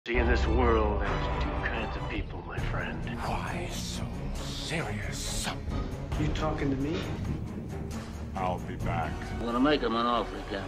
See, in this world, there's two kinds of people, my friend. Why so serious? You talking to me? I'll be back. I'm gonna make him an offer again.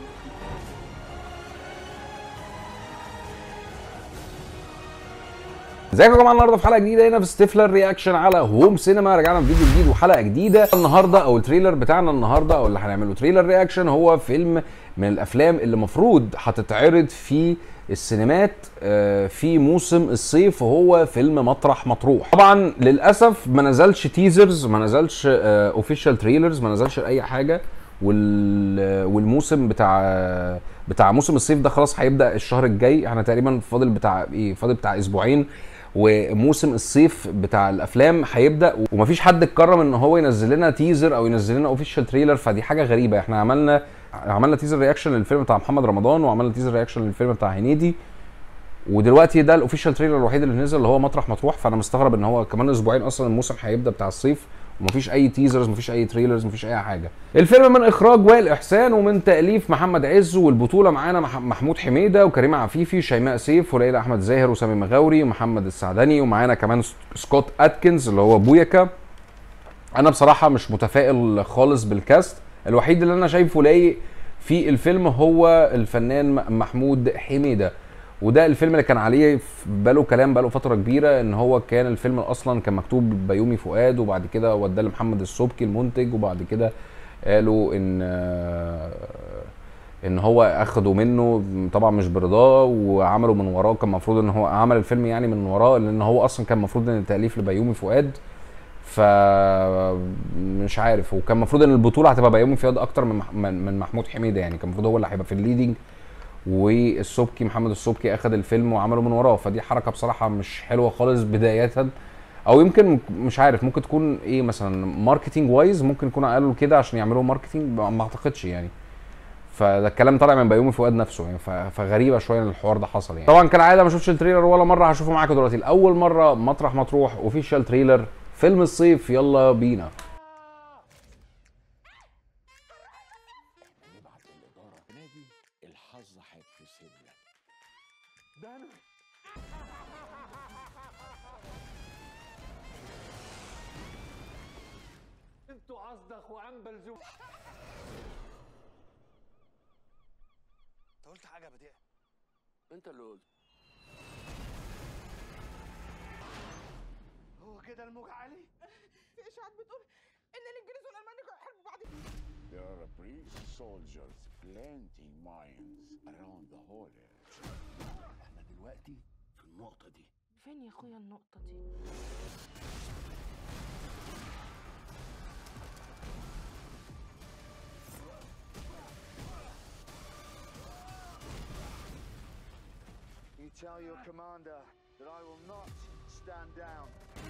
ازيكم يا جماعه النهارده في حلقه جديده هنا في ستيفلر رياكشن على هوم سينما رجعنا بفيديو جديد وحلقه جديده النهارده او التريلر بتاعنا النهارده او اللي هنعمله تريلر رياكشن هو فيلم من الافلام اللي المفروض هتتعرض في السينمات آه، في موسم الصيف وهو فيلم مطرح مطروح طبعا للاسف ما نزلش تيزرز ما نزلش اوفيشال تريلرز ما نزلش اي حاجه وال والموسم بتاع بتاع موسم الصيف ده خلاص هيبدا الشهر الجاي احنا تقريبا فاضل بتاع ايه فاضل بتاع اسبوعين وموسم الصيف بتاع الافلام هيبدا ومفيش حد اتكرم ان هو ينزل لنا تيزر او ينزل لنا اوفيشال تريلر فدي حاجه غريبه احنا عملنا عملنا تيزر رياكشن للفيلم بتاع محمد رمضان وعملنا تيزر رياكشن للفيلم بتاع هنيدي ودلوقتي ده الاوفيشال تريلر الوحيد اللي نزل اللي هو مطرح مطروح فانا مستغرب ان هو كمان اسبوعين اصلا الموسم هيبدا بتاع الصيف ومفيش اي تيزرز مفيش اي تريلرز مفيش اي حاجه الفيلم من اخراج وائل احسان ومن تاليف محمد عز والبطوله معانا مح- محمود حميده وكريم عفيفي وشيماء سيف وليلى احمد زاهر وسامي مغاوري ومحمد السعدني ومعانا كمان س- سكوت اتكنز اللي هو بويكا انا بصراحه مش متفائل خالص بالكاست الوحيد اللي انا شايفه لايق في الفيلم هو الفنان م- محمود حميده وده الفيلم اللي كان عليه في- بقاله كلام بقاله فتره كبيره ان هو كان الفيلم اصلا كان مكتوب بيومي فؤاد وبعد كده وداه لمحمد السبكي المنتج وبعد كده قالوا ان آه، ان هو اخدوا منه طبعا مش برضاه وعملوا من وراه كان المفروض ان هو عمل الفيلم يعني من وراه لان هو اصلا كان المفروض ان التاليف لبيومي فؤاد ف مش عارف وكان المفروض ان البطوله هتبقى بيومي فؤاد اكتر من مح- من من محمود حميده يعني كان المفروض هو اللي هيبقى في الليدنج والسبكي محمد السبكي اخد الفيلم وعمله من وراه فدي حركه بصراحه مش حلوه خالص بدايه او يمكن مش عارف ممكن تكون ايه مثلا ماركتينج وايز ممكن يكونوا قالوا كده عشان يعملوا ماركتينج ما ما اعتقدش يعني فده الكلام طالع من بيومي فؤاد نفسه يعني ف- فغريبه شويه ان الحوار ده حصل يعني طبعا كالعاده ما شفتش التريلر ولا مره هشوفه معاكم دلوقتي لاول مره مطرح مطروح اوفيشال تريلر فيلم الصيف يلا بينا نبعت الإدارة نادي الحظ هيبتسم لك ده أنا انتوا قصدك وعنبل زو انت قلت حاجه بديع انت اللي قلت هو كده الموج عالي في اشاعات بتقول ان الانجليز والالمان كانوا يحاربوا بعض There are British soldiers planting mines around the whole earth. احنا دلوقتي في النقطة دي فين يا اخويا النقطه دي You tell your commander that I will not stand down.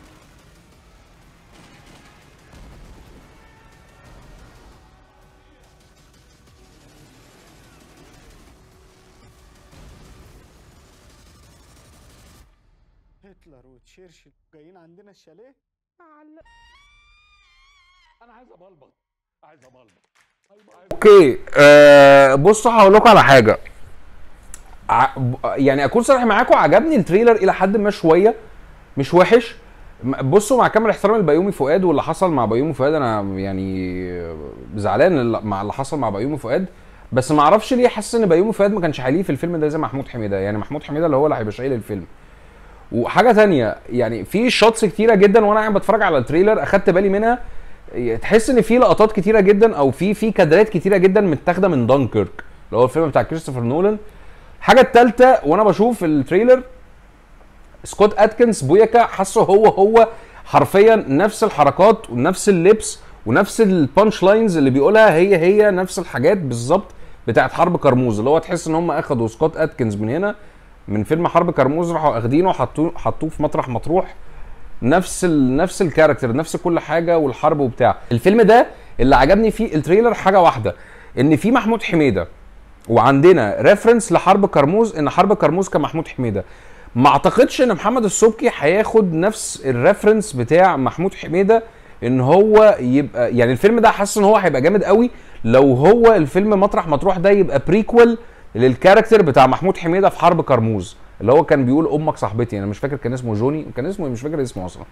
هتلر وتشرشل جايين عندنا الشاليه علق أنا عايز أبلبط عايز أبلبط اوكي آه بصوا هقول لكم على حاجه ع- ب- يعني اكون صريح معاكم عجبني التريلر الى حد ما شويه مش وحش م- بصوا مع كامل احترامي لبيومي فؤاد واللي حصل مع بيومي فؤاد انا يعني زعلان الل- مع اللي حصل مع بيومي فؤاد بس ما اعرفش ليه حاسس ان بيومي فؤاد ما كانش هيليه في الفيلم ده زي محمود حميده يعني محمود حميده اللي هو اللي هيبقى شايل الفيلم وحاجه تانية يعني في شوتس كتيره جدا وانا قاعد بتفرج على التريلر اخدت بالي منها تحس ان في لقطات كتيره جدا او في في كادرات كتيره جدا متاخده من دانكيرك اللي هو الفيلم بتاع كريستوفر نولان الحاجه الثالثه وانا بشوف التريلر سكوت اتكنز بويكا حاسه هو هو حرفيا نفس الحركات ونفس اللبس ونفس البانش لاينز اللي بيقولها هي هي نفس الحاجات بالظبط بتاعت حرب كرموز اللي هو تحس ان هم اخدوا سكوت اتكنز من هنا من فيلم حرب كرموز راحوا اخدينه وحطوه حطوه في مطرح مطروح نفس ال... نفس الكاركتر نفس كل حاجه والحرب وبتاع الفيلم ده اللي عجبني فيه التريلر حاجه واحده ان في محمود حميده وعندنا ريفرنس لحرب كرموز ان حرب كرموز كان محمود حميده ما اعتقدش ان محمد السبكي هياخد نفس الريفرنس بتاع محمود حميده ان هو يبقى يعني الفيلم ده حاسس ان هو هيبقى جامد قوي لو هو الفيلم مطرح مطروح ده يبقى بريكوال للكاركتر بتاع محمود حميده في حرب كرموز اللي هو كان بيقول امك صاحبتي انا مش فاكر كان اسمه جوني كان اسمه إيه؟ مش فاكر اسمه اصلا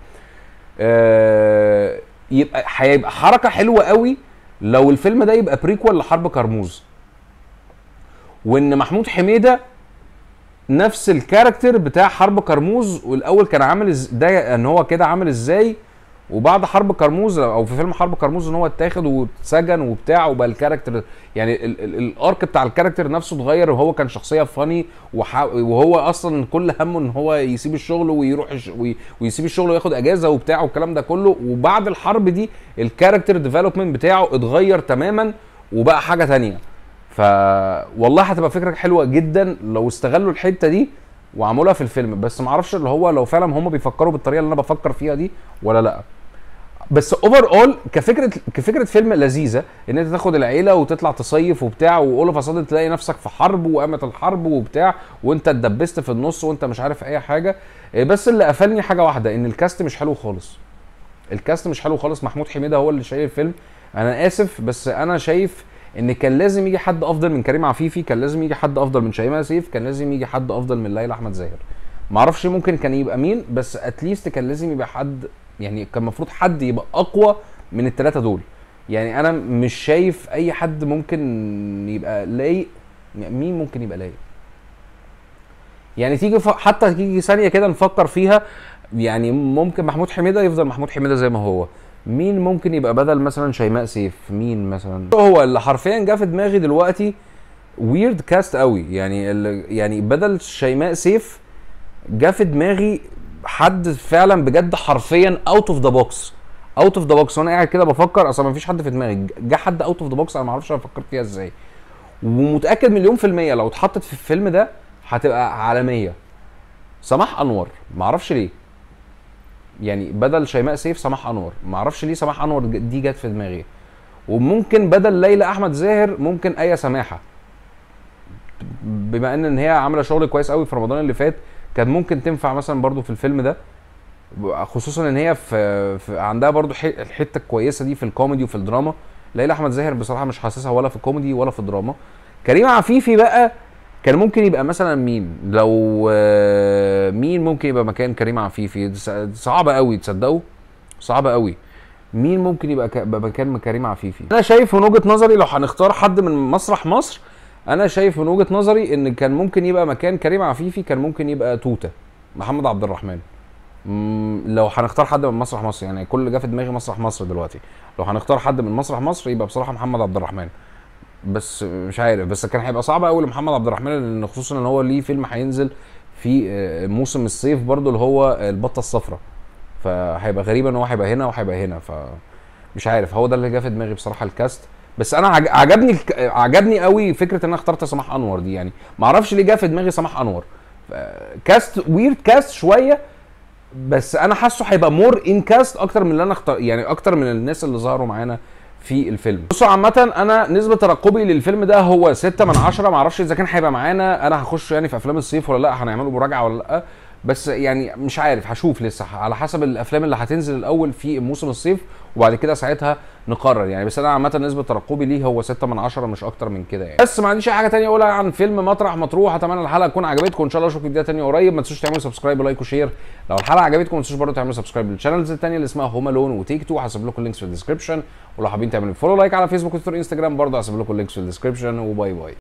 آه يبقى هيبقى حركه حلوه قوي لو الفيلم ده يبقى بريكوال لحرب كرموز وان محمود حميده نفس الكاركتر بتاع حرب كرموز والاول كان عامل إز... ده ان هو كده عامل ازاي وبعد حرب كرموز او في فيلم حرب كرموز ان هو اتاخد واتسجن وبتاع وبقى الكاركتر يعني ال- ال- الارك بتاع الكاركتر نفسه اتغير وهو كان شخصيه فاني وح... وهو اصلا كل همه ان هو يسيب الشغل ويروح الش... وي... ويسيب الشغل وياخد اجازه وبتاع والكلام ده كله وبعد الحرب دي الكاركتر ديفلوبمنت بتاعه اتغير تماما وبقى حاجه تانية ف والله هتبقى فكره حلوه جدا لو استغلوا الحته دي وعملوها في الفيلم بس ما اعرفش اللي هو لو فعلا هم بيفكروا بالطريقه اللي انا بفكر فيها دي ولا لا بس اوفر اول كفكره كفكره فيلم لذيذه ان انت تاخد العيله وتطلع تصيف وبتاع واول اوف صدد تلاقي نفسك في حرب وقامت الحرب وبتاع وانت اتدبست في النص وانت مش عارف اي حاجه إيه بس اللي قفلني حاجه واحده ان الكاست مش حلو خالص الكاست مش حلو خالص محمود حميده هو اللي شايل الفيلم انا اسف بس انا شايف ان كان لازم يجي حد افضل من كريم عفيفي كان لازم يجي حد افضل من شيماء سيف كان لازم يجي حد افضل من ليلى احمد زاهر معرفش ممكن كان يبقى مين بس اتليست كان لازم يبقى حد يعني كان المفروض حد يبقى اقوى من الثلاثه دول يعني انا مش شايف اي حد ممكن يبقى لايق مين ممكن يبقى لايق يعني تيجي ف... حتى تيجي ثانيه كده نفكر فيها يعني ممكن محمود حميده يفضل محمود حميده زي ما هو مين ممكن يبقى بدل مثلا شيماء سيف مين مثلا هو اللي حرفيا جه في دماغي دلوقتي ويرد كاست قوي يعني اللي يعني بدل شيماء سيف جه في دماغي حد فعلا بجد حرفيا اوت اوف ذا بوكس اوت اوف ذا بوكس وانا قاعد كده بفكر اصلا ما فيش حد في دماغي جه حد اوت اوف ذا بوكس انا ما اعرفش انا فكرت فيها ازاي ومتاكد مليون في الميه لو اتحطت في الفيلم ده هتبقى عالميه سماح انور ما اعرفش ليه يعني بدل شيماء سيف سماح انور ما اعرفش ليه سماح انور دي جت في دماغي وممكن بدل ليلى احمد زاهر ممكن ايه سماحه بما ان ان هي عامله شغل كويس قوي في رمضان اللي فات كان ممكن تنفع مثلا برضو في الفيلم ده خصوصا ان هي في, في عندها برضو ح- الحته الكويسه دي في الكوميدي وفي الدراما ليلى احمد زاهر بصراحه مش حاسسها ولا في الكوميدي ولا في الدراما كريم عفيفي بقى كان ممكن يبقى مثلا مين لو آه، مين ممكن يبقى مكان كريم عفيفي ص- صعبه قوي تصدقوا صعبه قوي مين ممكن يبقى ك- يبقى مكان كريم عفيفي انا شايف من وجهه نظري لو هنختار حد من مسرح مصر انا شايف من وجهه نظري ان كان ممكن يبقى مكان كريم عفيفي كان ممكن يبقى توته محمد عبد الرحمن مم، لو هنختار حد من مسرح مصر يعني كل اللي جه في دماغي مسرح مصر دلوقتي لو هنختار حد من مسرح مصر يبقى بصراحه محمد عبد الرحمن بس مش عارف بس كان هيبقى صعب قوي لمحمد عبد الرحمن لان خصوصا ان هو ليه فيلم هينزل في آه، موسم الصيف برضو اللي هو البطه الصفراء فهيبقى غريب ان هو هيبقى هنا وهيبقى هنا ف مش عارف هو ده اللي جه في دماغي بصراحه الكاست بس انا عج- عجبني الك- عجبني قوي فكره ان انا اخترت سماح انور دي يعني ما اعرفش ليه جه في دماغي سماح انور ف- كاست ويرد كاست شويه بس انا حاسه هيبقى مور ان كاست اكتر من اللي انا اختار يعني اكتر من الناس اللي ظهروا معانا في الفيلم بصوا عامة انا نسبة ترقبي للفيلم ده هو 6 من 10 معرفش اذا كان هيبقى معانا انا هخش يعني في افلام الصيف ولا لا هنعمله مراجعة ولا لا بس يعني مش عارف هشوف لسه على حسب الافلام اللي هتنزل الاول في موسم الصيف وبعد كده ساعتها نقرر يعني بس انا عامة نسبة ترقبي ليه هو 6 من 10 مش اكتر من كده يعني بس ما عنديش اي حاجة تانية اقولها عن فيلم مطرح مطروح اتمنى الحلقة تكون عجبتكم ان شاء الله اشوفكم فيديو تاني قريب ما تنسوش تعملوا سبسكرايب ولايك وشير لو الحلقة عجبتكم ما تنسوش برضه تعملوا سبسكرايب للشانلز التانية اللي اسمها هوم الون وتيك تو هسيب لكم اللينكس في الديسكربشن ولو حابين تعملوا فولو لايك على فيسبوك وتويتر انستجرام برضه هسيب لكم اللينكس في الديسكربشن وباي باي